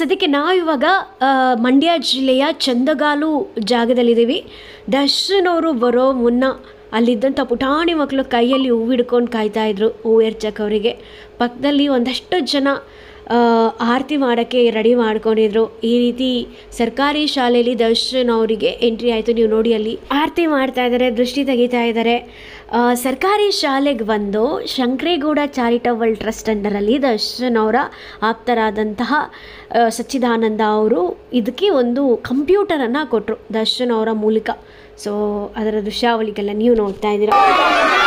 ಸದ್ಯಕ್ಕೆ ನಾವಿವಾಗ ಆ, ಮಂಡ್ಯ ಜಿಲ್ಲೆಯ ಚಂದಗಾಲು ಜಾಗದಲ್ಲಿದ್ದೀವಿ ದರ್ಶನ್ ಅವರು ಬರೋ ಮುನ್ನ ಅಲ್ಲಿದ್ದಂಥ ಪುಟಾಣಿ ಮಕ್ಕಳು ಕೈಯಲ್ಲಿ ಹೂವು ಹಿಡ್ಕೊಂಡು ಕಾಯ್ತಾ ಇದ್ರು ಹೂವು ಎರ್ಚಕ್ಕೆ ಅವರಿಗೆ ಪಕ್ಕದಲ್ಲಿ ಒಂದಷ್ಟು ಜನ ಆ, ಆರತಿ ಮಾಡೋಕ್ಕೆ ರೆಡಿ ಮಾಡ್ಕೊಂಡಿದ್ರು ಈ ರೀತಿ ಸರ್ಕಾರಿ ಶಾಲೆಯಲ್ಲಿ ದರ್ಶನ್ ಅವರಿಗೆ ಎಂಟ್ರಿ ಆಯಿತು ನೀವು ನೋಡಿ ಅಲ್ಲಿ ಆರತಿ ಮಾಡ್ತಾ ಇದ್ದಾರೆ ದೃಷ್ಟಿ ತೆಗಿತಾ ಇದ್ದಾರೆ ಆ, ಸರ್ಕಾರಿ ಶಾಲೆಗೆ ಬಂದು ಶಂಕರೇಗೌಡ ಚಾರಿಟಬಲ್ ಟ್ರಸ್ಟ್ ಅಂಡರಲ್ಲಿ ದರ್ಶನ್ ಅವರ ಆಪ್ತರಾದಂತಹ ಆ, ಸಚ್ಚಿದಾನಂದ ಅವರು ಇದಕ್ಕೆ ಒಂದು ಕಂಪ್ಯೂಟರನ್ನು ಕೊಟ್ಟರು ದರ್ಶನ್ ಅವರ ಮೂಲಕ ಸೊ ಅದರ ದೃಶ್ಯಾವಳಿಗೆಲ್ಲ ನೀವು ನೋಡ್ತಾ ಇದ್ದೀರಾ